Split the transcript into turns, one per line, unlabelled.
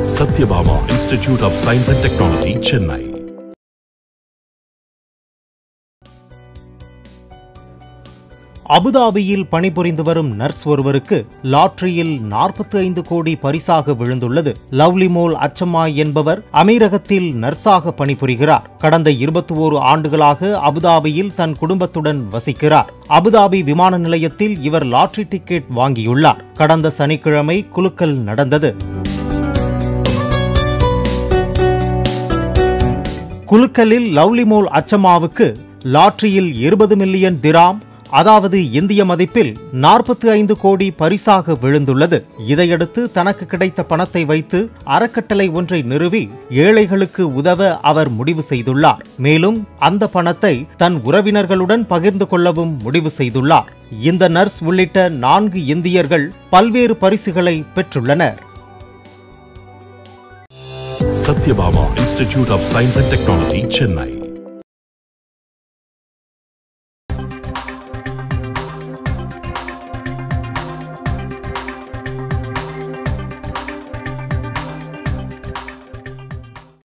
Satyabama Institute of Science and Technology, Chennai.
அபுதாபியில் பணிபுரிந்து வரும் நர்ஸ் ஒருவருக்கு லாட்டரியில் 45 ஐந்து கோடி பரிசாக விழுந்துள்ளது லவ்லி மோல் அச்சம்மா என்பவர் அமீரகத்தில் நர்ஸாக பணிபுரிகிறார் கடந்த 21 ஆண்டுகளாக அபுதாபியில் தன் குடும்பத்துடன் வசிக்கிறார் அபுதாபி விமான நிலையத்தில் இவர் லாட்டரி டிக்கெட் வாங்கியுள்ளார் கடந்த சனிக்கிழமை குலுக்கல் நடந்தது குலுக்கலில் லவ்லிமோல் அச்சம்மாவுக்கு லாட்டரியில் இருபது மில்லியன் திராம் அதாவது இந்திய மதிப்பில் நாற்பத்தி ஐந்து கோடி பரிசாக விழுந்துள்ளது இதையடுத்து தனக்கு கிடைத்த பணத்தை வைத்து அறக்கட்டளை ஒன்றை நிறுவி ஏழைகளுக்கு உதவ அவர் முடிவு செய்துள்ளார் மேலும் அந்த பணத்தை தன் உறவினர்களுடன் பகிர்ந்து கொள்ளவும் முடிவு செய்துள்ளார் இந்த நர்ஸ் உள்ளிட்ட நான்கு இந்தியர்கள் பல்வேறு பரிசுகளை பெற்றுள்ளனர்
Satyabama Institute of Science and Technology, Chennai.